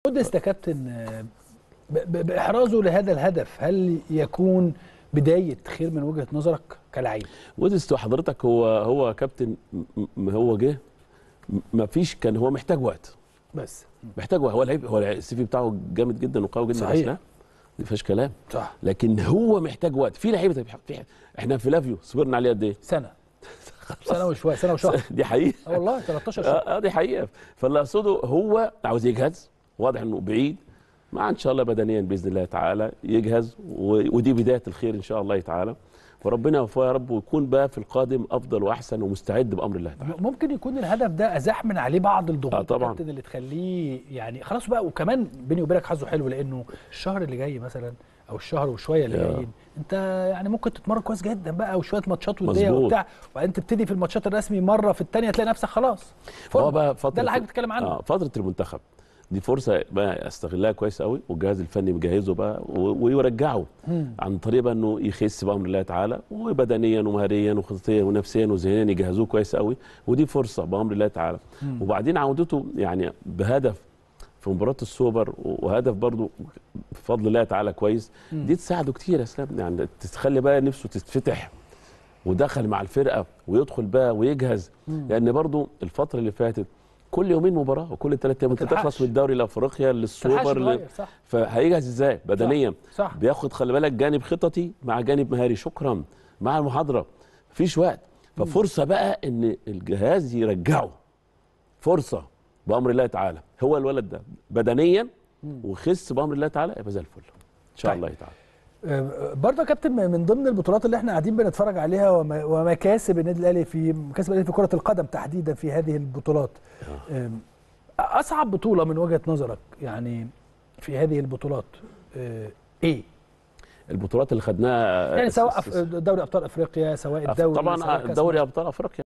موديست يا كابتن آه، ب- ب- باحرازه لهذا الهدف هل يكون بدايه خير من وجهه نظرك كلاعب ودست حضرتك هو هو كابتن م- م- هو جه م- ما فيش كان هو محتاج وقت بس محتاج وقت هو لعيب هو السي في بتاعه جامد جدا وقوي جدا صحيح. على السلاح. ما فيهاش كلام صح لكن هو محتاج وقت في لعيبه طيب في احنا في لافيو صبرنا عليه قد ايه؟ سنه سنه وشويه سنه وشهر دي حقيقه اه والله 13 شهر اه آه، دي حقيقه فاللي اقصده هو عاوز يجهز واضح انه بعيد مع ان شاء الله بدنيا باذن الله تعالى يجهز و- ودي بدايه الخير ان شاء الله تعالى وربنا يوفقه يا رب ويكون بقى في القادم افضل واحسن ومستعد بامر الله تعالى م- ممكن يكون الهدف ده ازاح من عليه بعض الضغوط آه، طبعاً. كابتن اللي تخليه يعني خلاص بقى وكمان بيني وبينك حظه حلو لانه الشهر اللي جاي مثلا او الشهر وشويه اللي يا. جايين انت يعني ممكن تتمرن كويس جدا بقى وشويه ماتشات وديه مظبوط. وبتاع وبعدين تبتدي في الماتشات الرسمي مره في الثانيه تلاقي نفسك خلاص هو فورمة. بقى فتره ده اللي حضرتك بتتكلم عنه اه فتره المنتخب دي فرصه بقى استغلها كويس قوي والجهاز الفني مجهزه بقى و- ويرجعه مم. عن طريق بقى انه يخس بامر الله تعالى وبدنيا ومهريا وخططيا ونفسيا وذهنيا يجهزوه كويس قوي ودي فرصه بامر الله تعالى مم. وبعدين عودته يعني بهدف في مباراه السوبر وهدف برضو بفضل الله تعالى كويس مم. دي تساعده كتير يا اسلام يعني تخلي بقى نفسه تتفتح ودخل مع الفرقه ويدخل بقى ويجهز مم. لان برضو الفتره اللي فاتت كل يومين مباراه وكل ثلاث ايام انت تلحقش. تخلص من الدوري لافريقيا تلحقش للسوبر ل... تغير، صح فهيجهز ازاي بدنيا صح بياخد خلي بالك جانب خططي مع جانب مهاري شكرا مع المحاضره مفيش وقت ففرصه بقى ان الجهاز يرجعه فرصه بامر الله تعالى هو الولد ده بدنيا وخس بامر الله تعالى يبقى زي الفل ان شاء طيب. الله تعالى آه، برضه يا كابتن من ضمن البطولات اللي احنا قاعدين بنتفرج عليها وما- ومكاسب النادي الاهلي في مكاسب الاهلي في كره القدم تحديدا في هذه البطولات آم، اصعب بطوله من وجهه نظرك يعني في هذه البطولات آه، ايه البطولات اللي خدناها يعني سواء أف- دوري ابطال افريقيا سواء الدوري طبعا سواء كأس دوري مصر. ابطال افريقيا